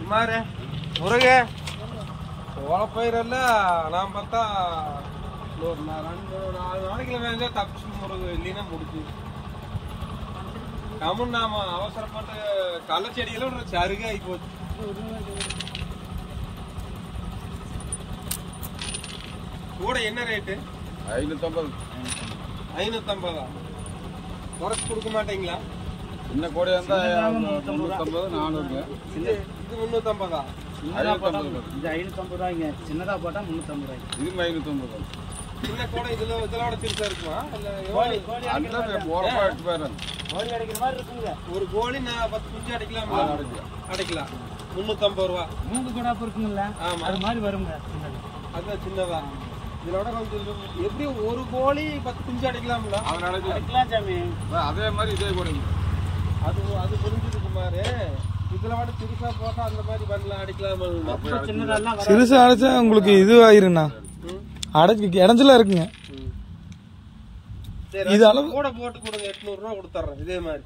குமாரு முருக சோளப்பயிரெல்லாம் நான் பார்த்தா ஒரு நா- ரெண்டு நாலு நாளைக்குள்ள வேணா தப்பிச்சு முருகு இல்லைன்னா முடிச்சு கமன் நாம அவசரப்பட்டு கள்ளச்செடிகளும் ஒரு சருகாகி போச்சு கூட என்ன ரேட்டு ஐநூற்றம்பது ஐநூத்தம்பதா குறைச்சு கொடுக்க மாட்டீங்களா சின்ன கோடையாக இருந்தால் முந்நூற்றம்பது நானூறுங்க இது இது முன்னூத்தம்பதா சின்னதா போட்டா ஐநூற்றம்பது இது ஐநூத்தம்பது ரூபாய்ங்க சின்னதா போட்டா முன்னூத்தம்பது ரூபாய்ங்க இதுவும் ஐநூற்றம்பது சின்ன கூட இதுல இதோட சிறுசா இருக்குமா இல்ல கோழி எவ்வளவு? கோழி அந்த ஓரமாக எடுத்து போயிடுறேன் கோழி அடிக்கிற மாதிரி இருக்குங்க ஒரு கோழி நான் பத்து குஞ்சு அடைக்கலாம் ஆ, அடைக்கலாம். அடைக்கலாம் முன்னூத்தம்பது ரூபா மூக்கு கூட இருக்குங்கல்ல ஆமா. அது மாதிரி வருங்க சின்னது. அதுதான் சின்னதா இதோட கொஞ்சம் எப்படி ஒரு கோழி பத்து குஞ்சு அடைக்கலாம்ல அவன் நடக்கலாம் அடிக்கலாம் சாமி அதே மாதிரி இதே கோடைங்க அது அது புரிஞ்சுது குமாரு இதுல விட சிறுசா போட்டா அந்த மாதிரி பண்ணலாம் அடிக்கலாம் ரொம்ப சின்னதெல்லாம் வர சிறுசு அடைச்சா உங்களுக்கு இது ஆயிருண்ணா அடைச்சு இடைஞ்சலா இருக்குங்க சரி இது இது அளவு- கூட போட்டு கொடுங்க எட்நூறு ரூபா கொடுத்துட்றேன் இதே மாதிரி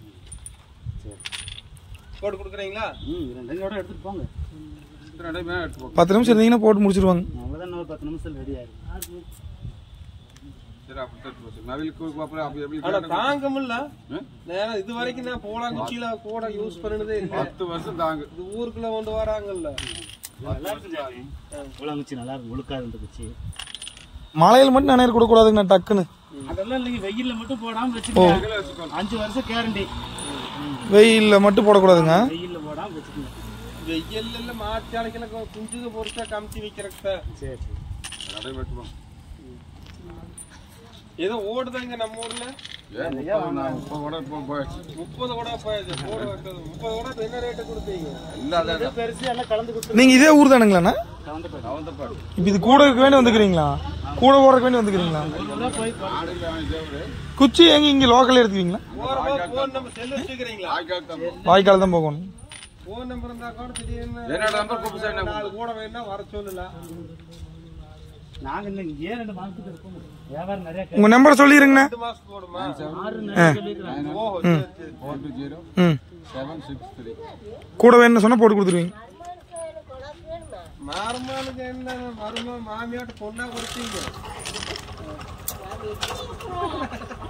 போட்டு கொடுக்குறீங்களா ம் ரெண்டு கூட எடுத்துட்டு போங்க ரெண்டே மேலே எடுத்து போங்க பத்து நிமிஷம் இருந்தீங்கன்னா போட்டு முடிச்சிருவாங்க அவ்வளோதான் இன்னும் ஒரு பத்து நிமிஷம் ரெடி ஆயிரும் சரி அப்படி தான் போச்சு நவிலுக்கு அப்புறம் அப்படி எப்படி ஆனா தாங்கமில்ல ஆ? நேரம் இது வரைக்கும் நான் போலாங்குச்சியில கூட யூஸ் பண்ணினதே இல்லை பத்து வருஷம் தாங்க இது ஊருக்குள்ள கொண்டு வராங்கல்ல நல்லா இருக்கும் சாமி குளங்குச்சி நல்லா இருக்கும் முழுக்கா இருந்துச்சு மழையில் மட்டும் நினைவு கொடுக்கூடாதுங்கண்ணா டக்குன்னு அதெல்லாம் இல்லைங்க வெயில்ல மட்டும் போடாம வச்சுக்கோங்க இதில் வச்சுக்கோங்க அஞ்சு வருஷம் கேரண்டி வெயில்ல மட்டும் போடக்கூடாதுங்க வெயில்ல போடாம வச்சுக்கோங்க வெயில்ல மாற்றி அழைக்கல குஞ்சுக்கு பொறுத்தா கமிச்சு வைக்கிறக்க சரி சரி நடை வெட்டுவோம் ஏதோ ஓடுதாங்க நம்ம ஊர்ல ஏன் முப்பது நான் முப்பது கூட இப்போ போயிடுச்சு முப்பது கூட போயாச்சு போட வைக்கிறது முப்பது கூட இப்ப என்ன ரேட்டு கொடுத்தீங்க இல்லாத இது பெருசு எல்லாம் கலந்து கொடுத்து நீங்க இதே ஊர் தானுங்களாண்ணா கலந்து போயிடும் அவன் தான் பாடு இப்ப இது கூட இருக்க வேண்டி வந்துக்கிறீங்களா கூட போறதுக்கு வேண்டி வந்துக்கிறீங்களா ஒரு ரூபா போய் ஆடியில் அவன் தேவரு குச்சி எங்க இங்க லோக்கல்ல எடுத்துக்கீங்களா போறப்போ போன் நம்பர் செல்லு வச்சுக்கிறீங்களா ஆய்க்கால் தான் வாய்க்கால் தான் போகணும் போன் நம்பர் இருந்தா கூட திடீர்னு என்னோட நம்பர் கூப்பிட்டு சார் என்ன நாலு கூட வேணா வர சொல்லலாம் நாங்க இன்னும் இங்கே ரெண்டு மாசத்துக்கு இருப்போம் வியாபாரம் நிறைய உங்க நம்பர் சொல்லிருங்கண்ணா ரெண்டு மாசம் போடுமா ஆறு நிறைய சொல்லிருக்காங்க ஓஹோ சரி, சரி. Four two zero hmm seven six three கூட வேணும்னு சொன்னா போட்டு கொடுத்துருவீங்க மாறுமானுக்கு என்ன மருமா மாமியாட்ட பொண்ணா கொடுத்தீங்க